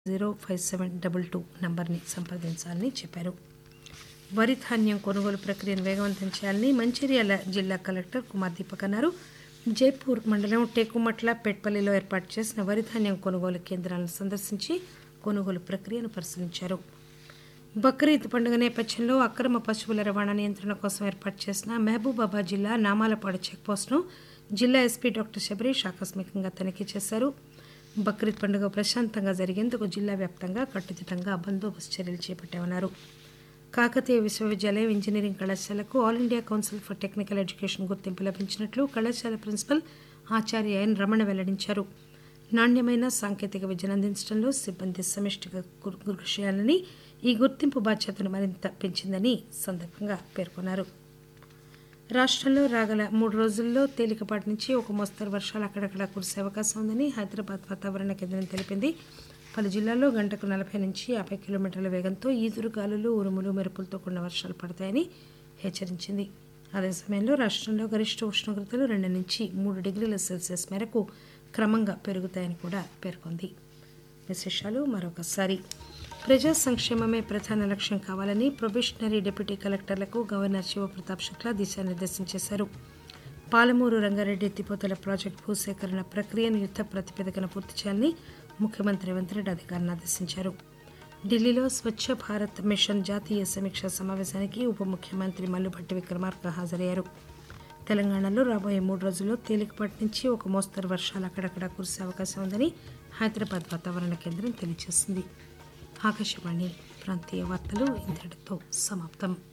zero five seven double two నంబర్ని సంప్రదించాలని చెప్పారు వరి ధాన్యం కొనుగోలు ప్రక్రియను వేగవంతం చేయాలని మంచిర్యాల జిల్లా కలెక్టర్ కుమార్ దీపక్ అన్నారు జైపూర్ మండలం టేకుమట్ల పెట్పల్లిలో ఏర్పాటు చేసిన వరి ధాన్యం కొనుగోలు కేంద్రాలను సందర్శించి కొనుగోలు ప్రక్రియను పరిశీలించారు బక్రీద్ పండుగ నేపథ్యంలో అక్రమ పశువుల రవాణా నియంత్రణ కోసం ఏర్పాటు చేసిన మహబూబాబాద్ జిల్లా నామాలపాడు చెక్పోస్టును జిల్లా ఎస్పీ డాక్టర్ శబరీష్ ఆకస్మికంగా తనిఖీ చేశారు బక్రీద్ పండుగ ప్రశాంతంగా జరిగేందుకు జిల్లా వ్యాప్తంగా కట్టుదిట్టంగా బందోబస్తు చర్యలు చేపట్టామన్నారు కాకతీయ విశ్వవిద్యాలయం ఇంజనీరింగ్ కళాశాలకు All India Council for Technical Education గుర్తింపు లభించినట్లు కళాశాల ప్రిన్సిపల్ ఆచార్య ఎన్ రమణ వెల్లడించారు నాణ్యమైన సాంకేతిక విద్యను అందించడంలో సిబ్బంది సమిష్టిగా కు- కృషి చేయాలని ఈ గుర్తింపు బాధ్యతను మరింత పెంచిందని సందర్భంగా పేర్కొన్నారు రాష్ట్రంలో రాగల మూడు రోజుల్లో తేలికపాటి నుంచి ఒక మోస్తరు వర్షాలు అక్కడక్కడ కురిసే అవకాశం ఉందని హైదరాబాద్ వాతావరణ కేంద్రం తెలిపింది పలు జిల్లాల్లో గంటకు నలభై నుంచి యాభై కిలోమీటర్ల వేగంతో ఈదురు గాలులు ఉరుములు మెరుపులతో కూడిన వర్షాలు పడతాయని హెచ్చరించింది అదే సమయంలో రాష్ట్రంలో గరిష్ట ఉష్ణోగ్రతలు రెండు నుంచి మూడు డిగ్రీల సెల్సియస్ మేరకు క్రమంగా పెరుగుతాయని కూడా పేర్కొంది విశేషాలు మరొకసారి ప్రజా సంక్షేమమే ప్రధాన లక్ష్యం కావాలని ప్రొబేషనరీ డిప్యూటీ కలెక్టర్లకు గవర్నర్ శివప్రతాప్ శుక్లా దిశానిర్దేశం చేశారు పాలమూరు రంగారెడ్డి ఎత్తిపోతల ప్రాజెక్టు భూసేకరణ ప్రక్రియను యుద్ధ ప్రాతిపదికన పూర్తి చేయాలని ముఖ్యమంత్రి రేవంత్ రెడ్డి అధికారులను ఆదేశించారు ఢిల్లీలో స్వచ్ఛ భారత్ మిషన్ జాతీయ సమీక్షా సమావేశానికి ఉప ముఖ్యమంత్రి మల్లుభట్టి విక్రమార్క హాజరయ్యారు తెలంగాణలో రాబోయే మూడు రోజుల్లో తేలికపాటి నుంచి ఒక మోస్తరు వర్షాలు అక్కడక్కడ కురిసే అవకాశం ఉందని హైదరాబాద్ వాతావరణ కేంద్రం తెలియజేసింది ఆకాశవాణి ప్రాంతీయ వార్తలు ఇంతటితో సమాప్తం